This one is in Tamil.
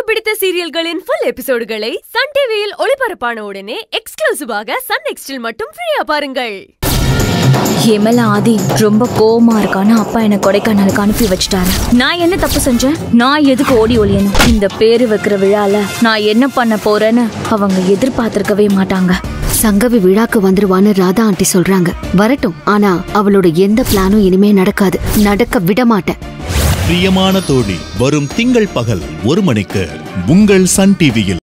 பிடித்த சீரியல்களின் ஃபுல் எபிசோடுகளை சன் டிவியில் ஒளிபரப்பான உடனே எக்ஸ்க்ளூசிவாக சன் நெக்ஸ்டில் மட்டும் ஃப்ரீயா பாருங்கள் என் மேல ஆதி ரொம்ப கோவமா இருக்கான்னு அப்பா என்ன கொடைக்கானலுக்கு அனுப்பி வச்சுட்டாரு நான் என்ன தப்பு செஞ்சேன் நான் எதுக்கு ஓடி ஒளியணும் இந்த பேரு வைக்கிற விழால நான் என்ன பண்ண போறேன்னு அவங்க எதிர்பார்த்திருக்கவே மாட்டாங்க சங்கவி விழாக்கு வந்துருவான்னு ராதா ஆண்டி சொல்றாங்க வரட்டும் ஆனா அவளோட எந்த பிளானும் இனிமே நடக்காது நடக்க விட மாட்டேன் பிரியமான தோழி வரும் திங்கள் பகல் ஒரு மணிக்கு உங்கள் சன் டிவியில்